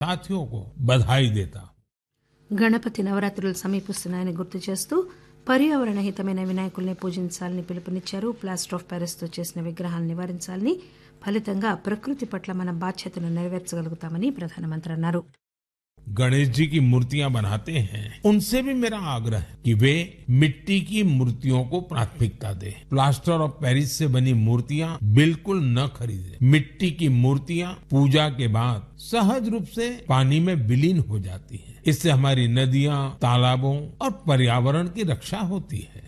साथियों को बधाई देता గణపతి నవరాత్రులు సమీపిస్తున్నాయని గుర్తు చేస్తూ పర్యావరణ హితమైన వినాయకుల్ని పూజించాలని పిలుపునిచ్చారు ప్లాస్టర్ ఆఫ్ ప్యారిస్తో చేసిన విగ్రహాలను నివారించాలని ఫలితంగా ప్రకృతి పట్ల మన బాధ్యతను నెరవేర్చగలుగుతామని ప్రధానమంత్రి అన్నారు गणेश जी की मूर्तियां बनाते हैं उनसे भी मेरा आग्रह है कि वे मिट्टी की मूर्तियों को प्राथमिकता दें प्लास्टर ऑफ पेरिस से बनी मूर्तियां बिल्कुल न खरीदें मिट्टी की मूर्तियां पूजा के बाद सहज रूप से पानी में विलीन हो जाती हैं इससे हमारी नदियां तालाबों और पर्यावरण की रक्षा होती है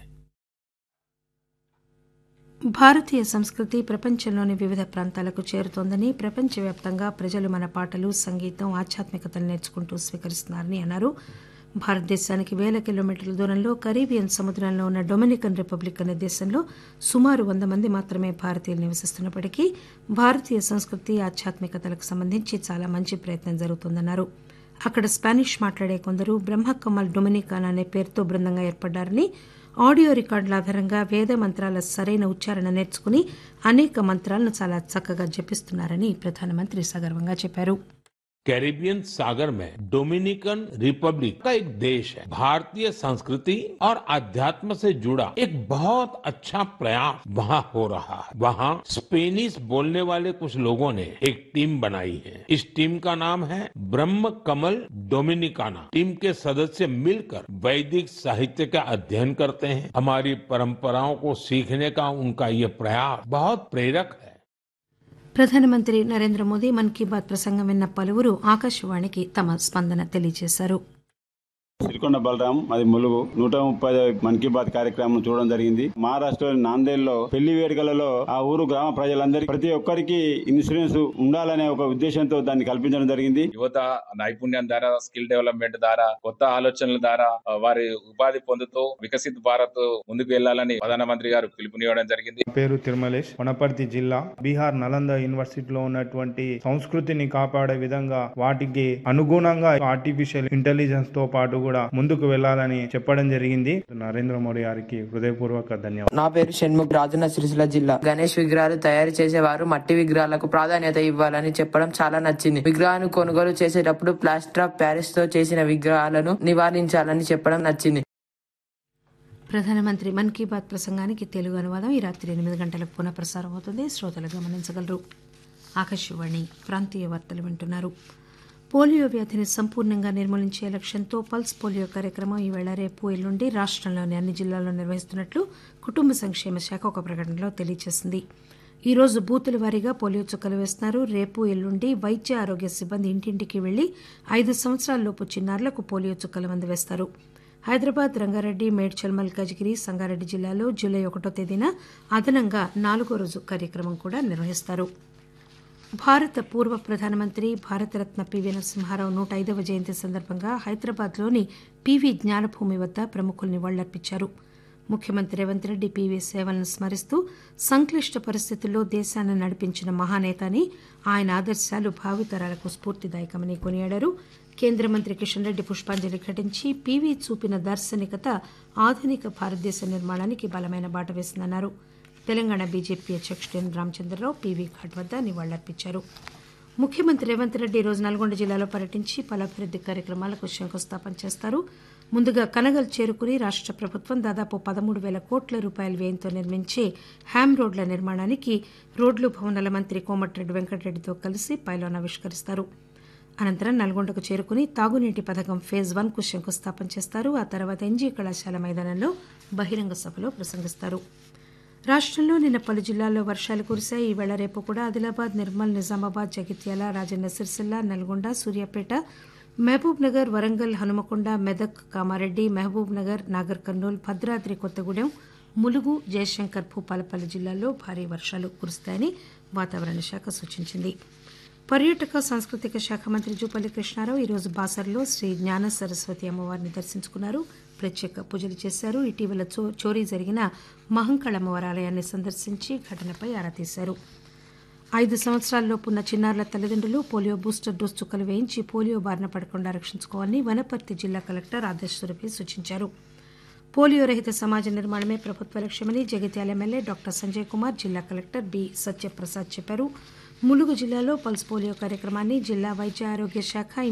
భారతీయ సంస్కృతి ప్రపంచంలోని వివిధ ప్రాంతాలకు చేరుతోందని ప్రపంచవ్యాప్తంగా ప్రజలు మన పాటలు సంగీతం ఆధ్యాత్మికతను నేర్చుకుంటూ స్వీకరిస్తున్నారని అన్నారు భారతదేశానికి వేల కిలోమీటర్ల దూరంలో కరీబియన్ సముద్రంలో ఉన్న డొమినికన్ రిపబ్లిక్ అనే దేశంలో సుమారు వంద మంది మాత్రమే భారతీయులు నివసిస్తున్నప్పటికీ భారతీయ సంస్కృతి ఆధ్యాత్మికతలకు సంబంధించి చాలా మంచి ప్రయత్నం జరుగుతోందన్నారు అక్కడ స్పానిష్ మాట్లాడే కొందరు బ్రహ్మకమల్ డొమినికాన్ అనే పేరుతో బృందంగా ఏర్పడ్డారని ఆడియో రికార్డుల ఆధారంగా వేద మంత్రాల సరైన ఉచ్చారణ నేర్చుకుని అనేక మంత్రాలను చాలా చక్కగా జపిస్తున్నారని ప్రధానమంత్రి సగర్వంగా చెప్పారు कैरिबियन सागर में डोमिनिकन रिपब्लिक का एक देश है भारतीय संस्कृति और अध्यात्म से जुड़ा एक बहुत अच्छा प्रयास वहाँ हो रहा है वहाँ स्पेनिश बोलने वाले कुछ लोगों ने एक टीम बनाई है इस टीम का नाम है ब्रह्म कमल डोमिनिकाना टीम के सदस्य मिलकर वैदिक साहित्य का अध्ययन करते हैं हमारी परंपराओं को सीखने का उनका ये प्रयास बहुत प्रेरक है ప్రధానమంత్రి నరేంద్ర మోదీ మన్ కీ బాత్ ప్రసంగం విన్న పలువురు ఆకాశవాణికి తమ స్పందన తెలియజేశారు సిరికొండ బలరాం అది ములుగు నూట ముప్పై మన్ కీ బాత్ కార్యక్రమం చూడడం జరిగింది మహారాష్ట్రలోని నాందేడ్లో పెళ్లి వేడుకలలో ఆ ఊరు గ్రామ ప్రజలందరికీ ప్రతి ఒక్కరికి ఇన్సూరెన్స్ ఉండాలనే ఒక ఉద్దేశంతో దాన్ని కల్పించడం జరిగింది యువత నైపుణ్యం ద్వారా స్కిల్ డెవలప్మెంట్ ద్వారా కొత్త ఆలోచనల ద్వారా ఆ, వారి ఉపాధి పొందుతూ వికసిత్ భారత్ ముందుకు వెళ్లాలని ప్రధానమంత్రి గారు పిలుపునివ్వడం జరిగింది పేరు తిరుమలేష్ వనపర్తి జిల్లా బీహార్ నలంద యూనివర్సిటీలో ఉన్నటువంటి సంస్కృతిని కాపాడే విధంగా వాటికి అనుగుణంగా ఆర్టిఫిషియల్ ఇంటెలిజెన్స్ తో పాటు కూడా ముందుకు వెళ్లాలని చెప్పడం జరిగింది నరేంద్ర మోడీ గారికి హృదయపూర్వక ధన్యవాదాలు నా పేరు షణ్ముఖ్ రాజన్న సిరిసిల్ల జిల్లా గణేష్ విగ్రహాలు తయారు చేసేవారు మట్టి విగ్రహాలకు ప్రాధాన్యత ఇవ్వాలని చెప్పడం చాలా నచ్చింది విగ్రహాన్ని కొనుగోలు చేసేటప్పుడు ప్లాస్టర్ ఆఫ్ ప్యారిస్ తో చేసిన విగ్రహాలను నివారించాలని చెప్పడం నచ్చింది ప్రధానమంత్రి మన్ కీ బాత్ ప్రసంగానికి తెలుగు అనువాదం ఈ రాత్రి ఎనిమిది గంటలకు పునః ప్రసారం అవుతుంది శ్రోతలు గమనించగలరు ఆకాశవాణి ప్రాంతీయ వార్తలు వింటున్నారు పోలియో వ్యాధిని సంపూర్ణంగా నిర్మూలించే లక్ష్యంతో పల్స్ పోలియో కార్యక్రమం ఈవేళ రేపు ఎల్లుండి రాష్ట్రంలోని అన్ని జిల్లాల్లో నిర్వహిస్తున్నట్లు కుటుంబ సంక్షేమ శాఖ ఒక ప్రకటనలో తెలియజేసింది ఈ రోజు బూతుల వారీగా పోలియో చుక్కలు వేస్తున్నారు రేపు ఎల్లుండి వైద్య ఆరోగ్య సిబ్బంది ఇంటింటికి వెళ్లి ఐదు సంవత్సరాలలోపు చిన్నారులకు పోలియో చుక్కల మందు వేస్తారు హైదరాబాద్ రంగారెడ్డి మేడ్చల్ మల్కాజ్గిరి సంగారెడ్డి జిల్లాలో జూలై ఒకటో తేదీన అదనంగా నాలుగో రోజు కార్యక్రమం కూడా నిర్వహిస్తారు భారత పూర్వ ప్రధానమంత్రి భారతరత్న పివి నరసింహారావు నూట ఐదవ జయంతి సందర్భంగా హైదరాబాద్లోని పివి జ్ఞానభూమి వద్ద ప్రముఖులు నివాళులర్పించారు ముఖ్యమంత్రి రేవంత్ రెడ్డి పివి సేవలను స్మరిస్తూ సంక్లిష్ట పరిస్థితుల్లో దేశాన్ని నడిపించిన మహానేత అని ఆయన ఆదర్శాలు భావితరాలకు స్ఫూర్తిదాయకమని కొనియాడారు కేంద్ర మంత్రి కిషన్ రెడ్డి పుష్పాంజలి ఘటించి పివి చూపిన దార్శనికత ఆధునిక భారతదేశ నిర్మాణానికి బలమైన బాట వేసిందన్నారు తెలంగాణ బీజేపీ అధ్యక్షుడు ఎన్ రామచంద్రరావు పీవీ ఘాట్ వద్ద నివాళులర్పించారు ముఖ్యమంత్రి రేవంత్ రెడ్డి ఈ రోజు నల్గొండ జిల్లాలో పర్యటించి పలు అభివృద్ది కార్యక్రమాలకు శంకుస్థాపన చేస్తారు ముందుగా కనగల్ చేరుకుని రాష్ట్ర ప్రభుత్వం దాదాపు పదమూడు వేల కోట్ల రూపాయల వ్యయంతో నిర్మించే హ్యామ్ రోడ్ల నిర్మాణానికి రోడ్లు భవనాల మంత్రి కోమటిరెడ్డి వెంకటరెడ్డితో కలిసి పైలాన్ ఆవిష్కరిస్తారు అనంతరం నల్గొండకు చేరుకుని తాగునీటి పథకం ఫేజ్ వన్ కు శంకుస్థాపన చేస్తారు ఆ తర్వాత ఎన్జీ కళాశాల మైదానంలో బహిరంగ సభలో ప్రసంగిస్తారు రాష్ట్రంలో నిన్న పలు జిల్లాల్లో వర్షాలు కురిశాయి ఈవేళ రేపు కూడా ఆదిలాబాద్ నిర్మల్ నిజామాబాద్ జగిత్యాల రాజన్న సిరిసిల్ల నల్గొండ సూర్యాపేట మహబూబ్ నగర్ వరంగల్ హనుమకొండ మెదక్ కామారెడ్డి మహబూబ్ నగర్ నాగర్ కర్నూల్ భద్రాద్రి కొత్తగూడెం ములుగు జయశంకర్ భూపాలపల్లి జిల్లాల్లో భారీ వర్షాలు కురుస్తాయని వాతావరణ శాఖ సూచించింది పర్యాటక సాంస్కృతిక శాఖ మంత్రి జూపల్లి కృష్ణారావు ఈరోజు బాసర్లో శ్రీ జ్ఞాన సరస్వతి అమ్మవారిని దర్శించుకున్నారు ప్రత్యేక పూజలు చేశారు ఇటీవల చో చోరీ జరిగిన మహంకాళ అమ్మవారి ఆలయాన్ని సందర్శించి ఘటనపై ఆరా తీశారు ఐదు సంవత్సరాల్లోపు ఉన్న చిన్నారుల తల్లిదండ్రులు పోలియో బూస్టర్ డోస్ చుక్కలు వేయించి పోలియో బారిన పడకుండా రక్షించుకోవాలని వనపర్తి జిల్లా కలెక్టర్ ఆదేశ్ సురభి సూచించారు పోలియో రహిత సమాజ నిర్మాణమే ప్రభుత్వ లక్ష్యమని జగిత్యాల ఎమ్మెల్యే డాక్టర్ సంజయ్ కుమార్ జిల్లా కలెక్టర్ బి సత్యప్రసాద్ చెప్పారు ములుగు జిల్లాలో పల్స్ పోలియో కార్యక్రమాన్ని జిల్లా వైద్య ఆరోగ్య శాఖ